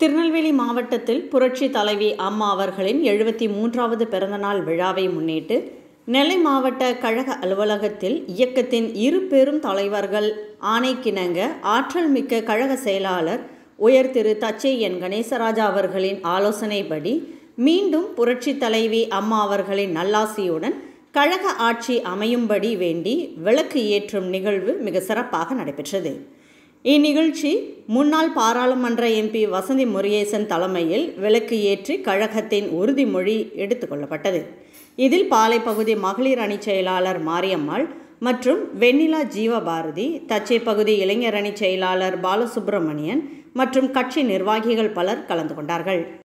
திருநெல்வேலி மாவட்டத்தில் புரட்சி தலைவி அம்மா அவர்களின் எழுபத்தி மூன்றாவது பிறந்தநாள் விழாவை முன்னிட்டு நெல்லை மாவட்ட கழக அலுவலகத்தில் இயக்கத்தின் இரு பெரும் தலைவர்கள் ஆணைக்கிணங்க ஆற்றல் மிக்க கழக செயலாளர் உயர் திரு தச்சை என் கணேசராஜா அவர்களின் ஆலோசனைப்படி மீண்டும் புரட்சி தலைவி அம்மா அவர்களின் நல்லாசியுடன் கழக ஆட்சி அமையும்படி வேண்டி விளக்கு ஏற்றும் நிகழ்வு மிக சிறப்பாக நடைபெற்றது இந்நிகழ்ச்சி முன்னாள் பாராளுமன்ற எம்பி வசந்தி முருகேசன் தலைமையில் விளக்கு ஏற்றி கழகத்தின் உறுதிமொழி எடுத்துக்கொள்ளப்பட்டது இதில் பாலை பகுதி மகளிர் அணி செயலாளர் மாரியம்மாள் மற்றும் வெண்ணிலா ஜீவபாரதி தச்சை பகுதி இளைஞர் அணி செயலாளர் பாலசுப்பிரமணியன் மற்றும் கட்சி நிர்வாகிகள் பலர் கலந்து கொண்டார்கள்